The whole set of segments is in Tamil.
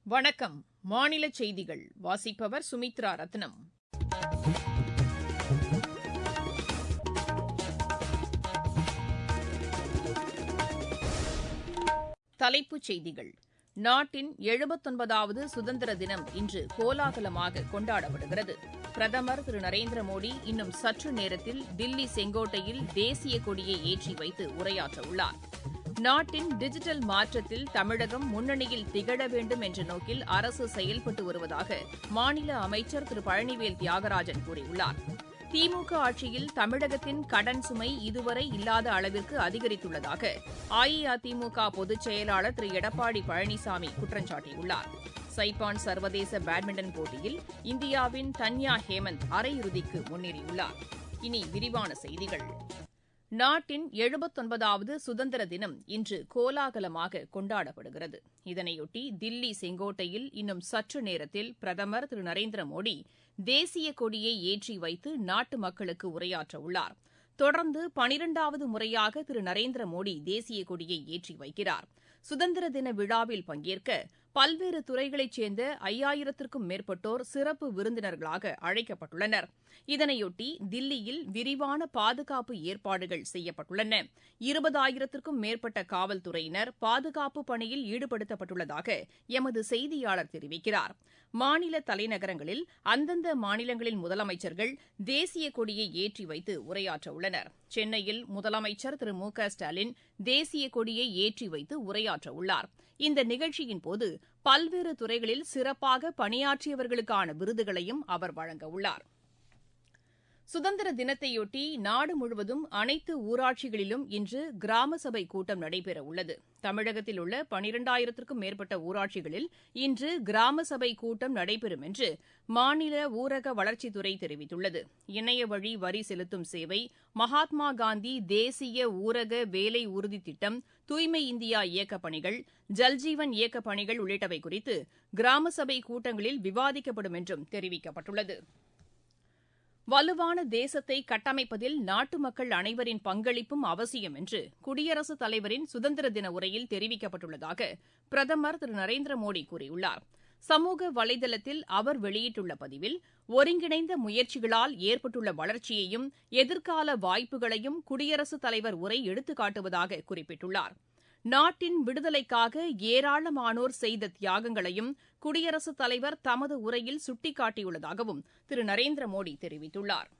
வணக்கம் மாநில செய்திகள் வாசிப்பவர் சுமித்ரா ரத்னம் தலைப்புச் செய்திகள் நாட்டின் எழுபத்தொன்பதாவது சுதந்திர தினம் இன்று கோலாகலமாக கொண்டாடப்படுகிறது பிரதமர் திரு நரேந்திர மோடி இன்னும் சற்று நேரத்தில் தில்லி செங்கோட்டையில் தேசிய கொடியை ஏற்றி வைத்து உரையாற்றவுள்ளார் நாட்டின் டிஜிட்டல் மாற்றத்தில் தமிழகம் முன்னணியில் திகழ வேண்டும் என்ற நோக்கில் அரசு செயல்பட்டு வருவதாக மாநில அமைச்சர் திரு பழனிவேல் தியாகராஜன் கூறியுள்ளார் திமுக ஆட்சியில் தமிழகத்தின் கடன் சுமை இதுவரை இல்லாத அளவிற்கு அதிகரித்துள்ளதாக அஇஅதிமுக பொதுச் செயலாளர் திரு எடப்பாடி பழனிசாமி குற்றம் சாட்டியுள்ளார் சைப்பான் சர்வதேச பேட்மிண்டன் போட்டியில் இந்தியாவின் தன்யா ஹேமந்த் அரையிறுதிக்கு முன்னேறியுள்ளார் இனி விரிவான செய்திகள் நாட்டின் எழுபத்தொன்பதாவது சுதந்திர தினம் இன்று கோலாகலமாக கொண்டாடப்படுகிறது இதனையொட்டி தில்லி செங்கோட்டையில் இன்னும் சற்று நேரத்தில் பிரதமர் திரு நரேந்திர மோடி தேசிய கொடியை ஏற்றி வைத்து நாட்டு மக்களுக்கு உரையாற்றவுள்ளார் தொடர்ந்து பனிரெண்டாவது முறையாக திரு நரேந்திர மோடி தேசிய கொடியை ஏற்றி வைக்கிறார் சுதந்திர தின விழாவில் பங்கேற்க பல்வேறு துறைகளைச் சேர்ந்த ஐயாயிரத்திற்கும் மேற்பட்டோர் சிறப்பு விருந்தினர்களாக அழைக்கப்பட்டுள்ளனர் இதனையொட்டி தில்லியில் விரிவான பாதுகாப்பு ஏற்பாடுகள் செய்யப்பட்டுள்ளன இருபதாயிரத்திற்கும் மேற்பட்ட காவல்துறையினர் பாதுகாப்பு பணியில் ஈடுபடுத்தப்பட்டுள்ளதாக எமது செய்தியாளர் தெரிவிக்கிறார் மாநில தலைநகரங்களில் அந்தந்த மாநிலங்களின் முதலமைச்சர்கள் தேசிய கொடியை ஏற்றி வைத்து உரையாற்றவுள்ளனர் சென்னையில் முதலமைச்சர் திரு மு க ஸ்டாலின் தேசிய கொடியை ஏற்றி வைத்து உரையாற்றவுள்ளார் இந்த நிகழ்ச்சியின்போது பல்வேறு துறைகளில் சிறப்பாக பணியாற்றியவர்களுக்கான விருதுகளையும் அவர் வழங்கவுள்ளார் சுதந்திர தினத்தையொட்டி நாடு முழுவதும் அனைத்து ஊராட்சிகளிலும் இன்று கிராம சபை கூட்டம் நடைபெறவுள்ளது தமிழகத்தில் உள்ள பனிரெண்டாயிரத்திற்கும் மேற்பட்ட ஊராட்சிகளில் இன்று கிராம சபை கூட்டம் நடைபெறும் என்று மாநில ஊரக வளர்ச்சித்துறை தெரிவித்துள்ளது இணைய வழி வரி செலுத்தும் சேவை மகாத்மா காந்தி தேசிய ஊரக வேலை உறுதி திட்டம் தூய்மை இந்தியா இயக்கப் பணிகள் ஜல்ஜீவன் இயக்கப் பணிகள் உள்ளிட்டவை குறித்து கிராம சபை கூட்டங்களில் விவாதிக்கப்படும் என்றும் தெரிவிக்கப்பட்டுள்ளது வலுவான தேசத்தை கட்டமைப்பதில் நாட்டு மக்கள் அனைவரின் பங்களிப்பும் அவசியம் என்று குடியரசுத் தலைவரின் சுதந்திர தின உரையில் தெரிவிக்கப்பட்டுள்ளதாக பிரதமர் திரு நரேந்திர மோடி கூறியுள்ளார் சமூக வலைதளத்தில் அவர் வெளியிட்டுள்ள பதிவில் ஒருங்கிணைந்த முயற்சிகளால் ஏற்பட்டுள்ள வளர்ச்சியையும் எதிர்கால வாய்ப்புகளையும் குடியரசுத் தலைவர் உரை எடுத்துக்காட்டுவதாக குறிப்பிட்டுள்ளார் நாட்டின் விடுதலைக்காக ஏராளமானோர் செய்த தியாகங்களையும் குடியரசுத் தலைவர் தமது உரையில் சுட்டிக்காட்டியுள்ளதாகவும் திரு நரேந்திர மோடி தெரிவித்துள்ளார்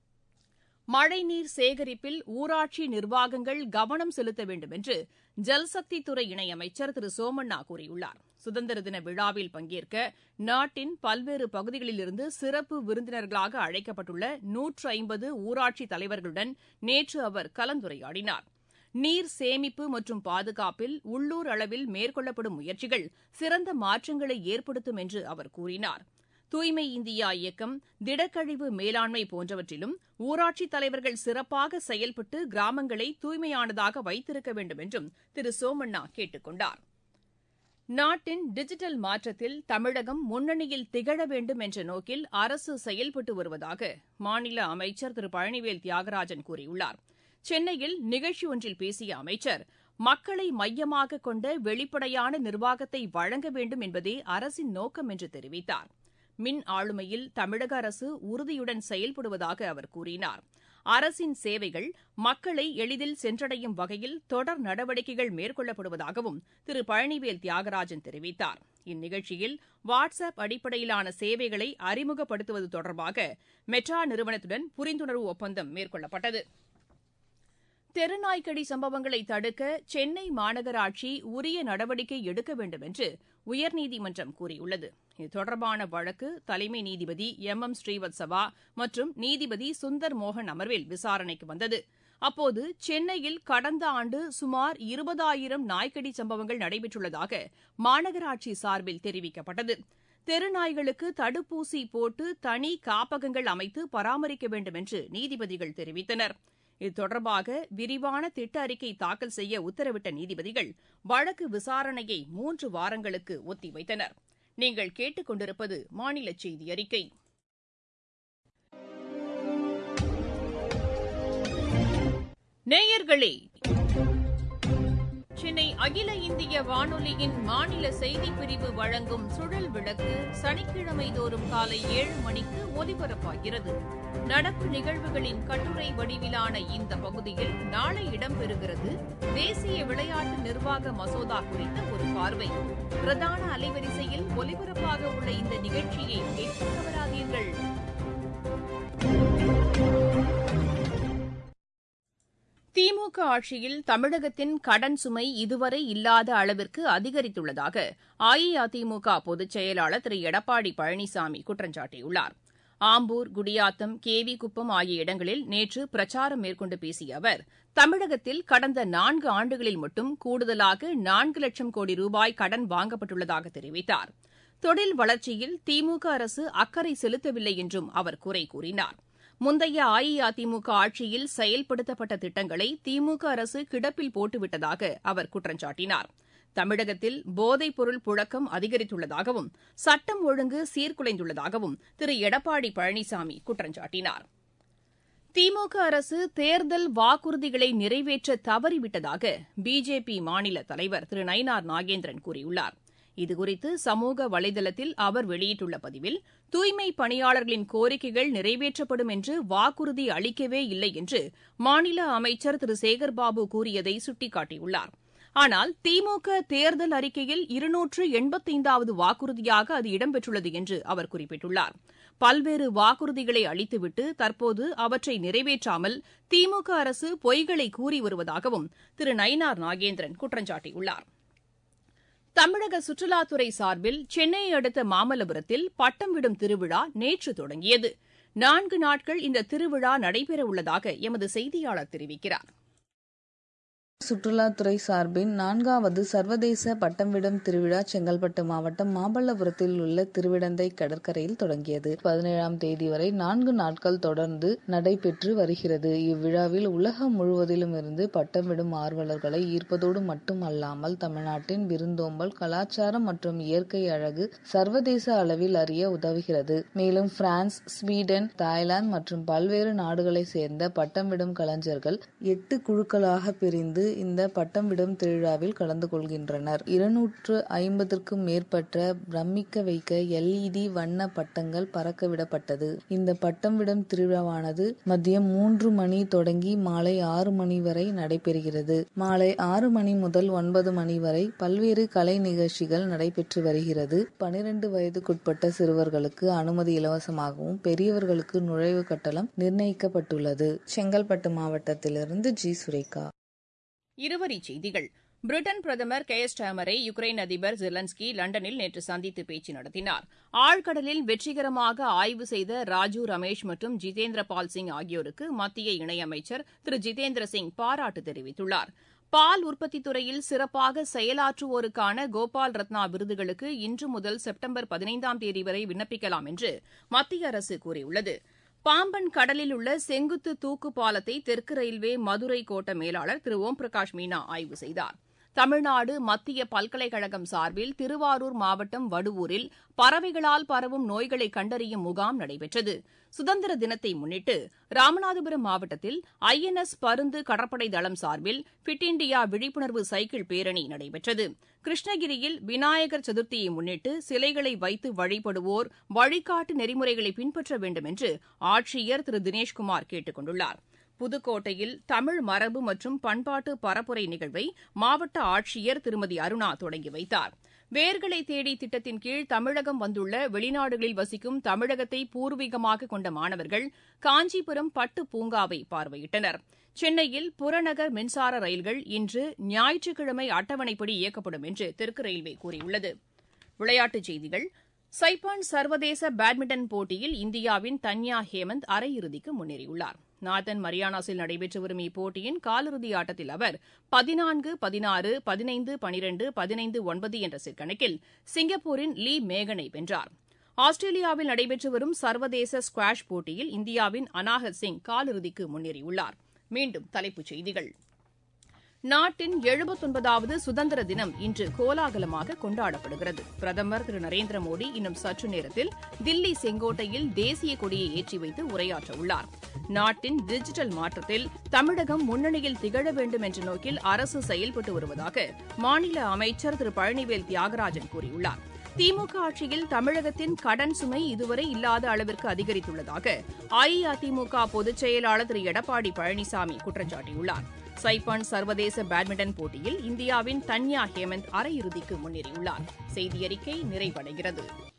மழைநீர் சேகரிப்பில் ஊராட்சி நிர்வாகங்கள் கவனம் செலுத்த வேண்டும் என்று ஜல்சக்தித்துறை இணையமைச்சர் திரு சோமண்ணா கூறியுள்ளார் சுதந்திர தின விழாவில் பங்கேற்க நாட்டின் பல்வேறு பகுதிகளிலிருந்து சிறப்பு விருந்தினர்களாக அழைக்கப்பட்டுள்ள நூற்று ஐம்பது ஊராட்சி தலைவர்களுடன் நேற்று அவர் கலந்துரையாடினார் நீர் சேமிப்பு மற்றும் பாதுகாப்பில் உள்ளூர் அளவில் மேற்கொள்ளப்படும் முயற்சிகள் சிறந்த மாற்றங்களை ஏற்படுத்தும் என்று அவர் கூறினார் தூய்மை இந்தியா இயக்கம் திடக்கழிவு மேலாண்மை போன்றவற்றிலும் ஊராட்சித் தலைவர்கள் சிறப்பாக செயல்பட்டு கிராமங்களை தூய்மையானதாக வைத்திருக்க வேண்டும் என்றும் திரு சோமண்ணா கேட்டுக் கொண்டார் நாட்டின் டிஜிட்டல் மாற்றத்தில் தமிழகம் முன்னணியில் திகழ வேண்டும் என்ற நோக்கில் அரசு செயல்பட்டு வருவதாக மாநில அமைச்சர் திரு பழனிவேல் தியாகராஜன் கூறியுள்ளார் சென்னையில் நிகழ்ச்சி ஒன்றில் பேசிய அமைச்சர் மக்களை மையமாக கொண்ட வெளிப்படையான நிர்வாகத்தை வழங்க வேண்டும் என்பதே அரசின் நோக்கம் என்று தெரிவித்தார் மின் ஆளுமையில் தமிழக அரசு உறுதியுடன் செயல்படுவதாக அவர் கூறினார் அரசின் சேவைகள் மக்களை எளிதில் சென்றடையும் வகையில் தொடர் நடவடிக்கைகள் மேற்கொள்ளப்படுவதாகவும் திரு பழனிவேல் தியாகராஜன் தெரிவித்தார் இந்நிகழ்ச்சியில் வாட்ஸ் அப் அடிப்படையிலான சேவைகளை அறிமுகப்படுத்துவது தொடர்பாக மெட்ரா நிறுவனத்துடன் புரிந்துணர்வு ஒப்பந்தம் மேற்கொள்ளப்பட்டது தெருநாய்க்கடி சம்பவங்களை தடுக்க சென்னை மாநகராட்சி உரிய நடவடிக்கை எடுக்க வேண்டும் என்று உயர்நீதிமன்றம் கூறியுள்ளது இது தொடர்பான வழக்கு தலைமை நீதிபதி எம் எம் ஸ்ரீவத்சவா மற்றும் நீதிபதி சுந்தர் மோகன் அமர்வில் விசாரணைக்கு வந்தது அப்போது சென்னையில் கடந்த ஆண்டு சுமார் இருபதாயிரம் நாய்க்கடி சம்பவங்கள் நடைபெற்றுள்ளதாக மாநகராட்சி சார்பில் தெரிவிக்கப்பட்டது தெருநாய்களுக்கு தடுப்பூசி போட்டு தனி காப்பகங்கள் அமைத்து பராமரிக்க வேண்டும் என்று நீதிபதிகள் தெரிவித்தனர் இது தொடர்பாக விரிவான திட்ட அறிக்கை தாக்கல் செய்ய உத்தரவிட்ட நீதிபதிகள் வழக்கு விசாரணையை மூன்று வாரங்களுக்கு ஒத்திவைத்தனர் நீங்கள் கேட்டுக்கொண்டிருப்பது மாநில செய்தி அறிக்கை நேயர்களே சென்னை அகில இந்திய வானொலியின் மாநில செய்திப் பிரிவு வழங்கும் சுழல் விளக்கு சனிக்கிழமை தோறும் காலை ஏழு மணிக்கு ஒலிபரப்பாகிறது நடப்பு நிகழ்வுகளின் கட்டுரை வடிவிலான இந்த பகுதியில் நாளை இடம்பெறுகிறது தேசிய விளையாட்டு நிர்வாக மசோதா குறித்த ஒரு பார்வை பிரதான அலைவரிசையில் ஒலிபரப்பாக உள்ள இந்த நிகழ்ச்சியை கேட்க தவறாதீர்கள் திமுக ஆட்சியில் தமிழகத்தின் கடன் சுமை இதுவரை இல்லாத அளவிற்கு அதிகரித்துள்ளதாக அஇஅதிமுக பொதுச் செயலாளர் திரு எடப்பாடி பழனிசாமி குற்றம் சாட்டியுள்ளார் ஆம்பூர் குடியாத்தம் கேவி குப்பம் ஆகிய இடங்களில் நேற்று பிரச்சாரம் மேற்கொண்டு பேசிய அவர் தமிழகத்தில் கடந்த நான்கு ஆண்டுகளில் மட்டும் கூடுதலாக நான்கு லட்சம் கோடி ரூபாய் கடன் வாங்கப்பட்டுள்ளதாக தெரிவித்தார் தொழில் வளர்ச்சியில் திமுக அரசு அக்கறை செலுத்தவில்லை என்றும் அவர் குறை கூறினார் முந்தைய அஇஅதிமுக ஆட்சியில் செயல்படுத்தப்பட்ட திட்டங்களை திமுக அரசு கிடப்பில் போட்டுவிட்டதாக அவர் குற்றம் சாட்டினார் தமிழகத்தில் போதைப் பொருள் புழக்கம் அதிகரித்துள்ளதாகவும் சட்டம் ஒழுங்கு சீர்குலைந்துள்ளதாகவும் திரு எடப்பாடி பழனிசாமி குற்றம் சாட்டினார் திமுக அரசு தேர்தல் வாக்குறுதிகளை நிறைவேற்ற தவறிவிட்டதாக பிஜேபி மாநில தலைவர் திரு நயினார் நாகேந்திரன் கூறியுள்ளார் இதுகுறித்து சமூக வலைதளத்தில் அவர் வெளியிட்டுள்ள பதிவில் தூய்மை பணியாளர்களின் கோரிக்கைகள் நிறைவேற்றப்படும் என்று வாக்குறுதி அளிக்கவே இல்லை என்று மாநில அமைச்சர் திரு சேகர்பாபு கூறியதை சுட்டிக்காட்டியுள்ளார் ஆனால் திமுக தேர்தல் அறிக்கையில் இருநூற்று எண்பத்தைந்தாவது வாக்குறுதியாக அது இடம்பெற்றுள்ளது என்று அவர் குறிப்பிட்டுள்ளார் பல்வேறு வாக்குறுதிகளை அளித்துவிட்டு தற்போது அவற்றை நிறைவேற்றாமல் திமுக அரசு பொய்களை கூறி வருவதாகவும் திரு நயினார் நாகேந்திரன் குற்றம் சாட்டியுள்ளார் தமிழக சுற்றுலாத்துறை சார்பில் சென்னையை அடுத்த மாமல்லபுரத்தில் பட்டம் விடும் திருவிழா நேற்று தொடங்கியது நான்கு நாட்கள் இந்த திருவிழா நடைபெறவுள்ளதாக எமது செய்தியாளர் தெரிவிக்கிறார் சுற்றுலாத்துறை சார்பின் நான்காவது சர்வதேச பட்டம் விடும் திருவிழா செங்கல்பட்டு மாவட்டம் மாமல்லபுரத்தில் உள்ள திருவிடந்தை கடற்கரையில் தொடங்கியது பதினேழாம் தேதி வரை நான்கு நாட்கள் தொடர்ந்து நடைபெற்று வருகிறது இவ்விழாவில் உலகம் முழுவதிலும் இருந்து பட்டம் விடும் ஆர்வலர்களை ஈர்ப்பதோடு மட்டுமல்லாமல் தமிழ்நாட்டின் விருந்தோம்பல் கலாச்சாரம் மற்றும் இயற்கை அழகு சர்வதேச அளவில் அறிய உதவுகிறது மேலும் பிரான்ஸ் ஸ்வீடன் தாய்லாந்து மற்றும் பல்வேறு நாடுகளை சேர்ந்த பட்டம் விடும் கலைஞர்கள் எட்டு குழுக்களாக பிரிந்து இந்த பட்டம் விடும் திருவிழாவில் கலந்து கொள்கின்றனர் இருநூற்று ஐம்பதற்கும் மேற்பட்ட பிரமிக்க வைக்க எல்இடி வண்ண பட்டங்கள் பறக்க விடப்பட்டது இந்த பட்டம் விடும் திருவிழாவானது மதியம் மூன்று மணி தொடங்கி மாலை ஆறு மணி வரை நடைபெறுகிறது மாலை ஆறு மணி முதல் ஒன்பது மணி வரை பல்வேறு கலை நிகழ்ச்சிகள் நடைபெற்று வருகிறது பனிரெண்டு வயதுக்குட்பட்ட சிறுவர்களுக்கு அனுமதி இலவசமாகவும் பெரியவர்களுக்கு நுழைவு கட்டணம் நிர்ணயிக்கப்பட்டுள்ளது செங்கல்பட்டு மாவட்டத்திலிருந்து ஜி சுரேகா இருவரிச் செய்திகள் பிரிட்டன் பிரதமர் கே எஸ் டாமரை யுக்ரைன் அதிபர் ஜெலன்ஸ்கி லண்டனில் நேற்று சந்தித்து பேச்சு நடத்தினார் ஆழ்கடலில் வெற்றிகரமாக ஆய்வு செய்த ராஜு ரமேஷ் மற்றும் ஜிதேந்திர பால் சிங் ஆகியோருக்கு மத்திய இணையமைச்சர் திரு ஜிதேந்திர சிங் பாராட்டு தெரிவித்துள்ளார் பால் உற்பத்தித் துறையில் சிறப்பாக செயலாற்றுவோருக்கான கோபால் ரத்னா விருதுகளுக்கு இன்று முதல் செப்டம்பர் பதினைந்தாம் தேதி வரை விண்ணப்பிக்கலாம் என்று மத்திய அரசு கூறியுள்ளது பாம்பன் கடலில் உள்ள செங்குத்து தூக்கு பாலத்தை தெற்கு ரயில்வே மதுரை கோட்ட மேலாளர் திரு ஓம் பிரகாஷ் மீனா ஆய்வு செய்தார் தமிழ்நாடு மத்திய பல்கலைக்கழகம் சார்பில் திருவாரூர் மாவட்டம் வடுவூரில் பறவைகளால் பரவும் நோய்களை கண்டறியும் முகாம் நடைபெற்றது சுதந்திர தினத்தை முன்னிட்டு ராமநாதபுரம் மாவட்டத்தில் ஐஎன்எஸ் பருந்து கடற்படை தளம் சார்பில் ஃபிட் இண்டியா விழிப்புணர்வு சைக்கிள் பேரணி நடைபெற்றது கிருஷ்ணகிரியில் விநாயகர் சதுர்த்தியை முன்னிட்டு சிலைகளை வைத்து வழிபடுவோர் வழிகாட்டு நெறிமுறைகளை பின்பற்ற வேண்டும் என்று ஆட்சியர் திரு தினேஷ்குமார் கேட்டுக் கொண்டுள்ளார் புதுக்கோட்டையில் தமிழ் மரபு மற்றும் பண்பாட்டு பரப்புரை நிகழ்வை மாவட்ட ஆட்சியர் திருமதி அருணா தொடங்கி வைத்தார் வேர்களை தேடி திட்டத்தின் கீழ் தமிழகம் வந்துள்ள வெளிநாடுகளில் வசிக்கும் தமிழகத்தை பூர்வீகமாக கொண்ட மாணவர்கள் காஞ்சிபுரம் பட்டு பூங்காவை பார்வையிட்டனர் சென்னையில் புறநகர் மின்சார ரயில்கள் இன்று ஞாயிற்றுக்கிழமை அட்டவணைப்படி இயக்கப்படும் என்று தெற்கு ரயில்வே கூறியுள்ளது விளையாட்டுச் செய்திகள் சைப்பான் சர்வதேச பேட்மிண்டன் போட்டியில் இந்தியாவின் தன்யா ஹேமந்த் அரையிறுதிக்கு முன்னேறியுள்ளார் நார்த்தன் மரியானாஸில் நடைபெற்று வரும் இப்போட்டியின் காலிறுதி ஆட்டத்தில் அவர் பதினான்கு பதினாறு பதினைந்து பனிரெண்டு பதினைந்து ஒன்பது என்ற செட் கணக்கில் சிங்கப்பூரின் லீ மேகனை வென்றார் ஆஸ்திரேலியாவில் நடைபெற்று வரும் சர்வதேச ஸ்குவாஷ் போட்டியில் இந்தியாவின் அனாஹத் சிங் காலிறுதிக்கு முன்னேறியுள்ளார் மீண்டும் தலைப்புச் செய்திகள் நாட்டின் எழுபத்தொன்பதாவது சுதந்திர தினம் இன்று கோலாகலமாக கொண்டாடப்படுகிறது பிரதமர் திரு நரேந்திர மோடி இன்னும் சற்று நேரத்தில் தில்லி செங்கோட்டையில் தேசிய கொடியை ஏற்றி வைத்து உரையாற்ற உள்ளார் நாட்டின் டிஜிட்டல் மாற்றத்தில் தமிழகம் முன்னணியில் திகழ வேண்டும் என்ற நோக்கில் அரசு செயல்பட்டு வருவதாக மாநில அமைச்சர் திரு பழனிவேல் தியாகராஜன் கூறியுள்ளார் திமுக ஆட்சியில் தமிழகத்தின் கடன் சுமை இதுவரை இல்லாத அளவிற்கு அதிகரித்துள்ளதாக அஇஅதிமுக பொதுச் செயலாளர் திரு எடப்பாடி பழனிசாமி குற்றம் சாட்டியுள்ளார் சைப்பான் சர்வதேச பேட்மிண்டன் போட்டியில் இந்தியாவின் தன்யா ஹேமந்த் அரையிறுதிக்கு முன்னேறியுள்ளார் செய்தியறிக்கை நிறைவடைகிறது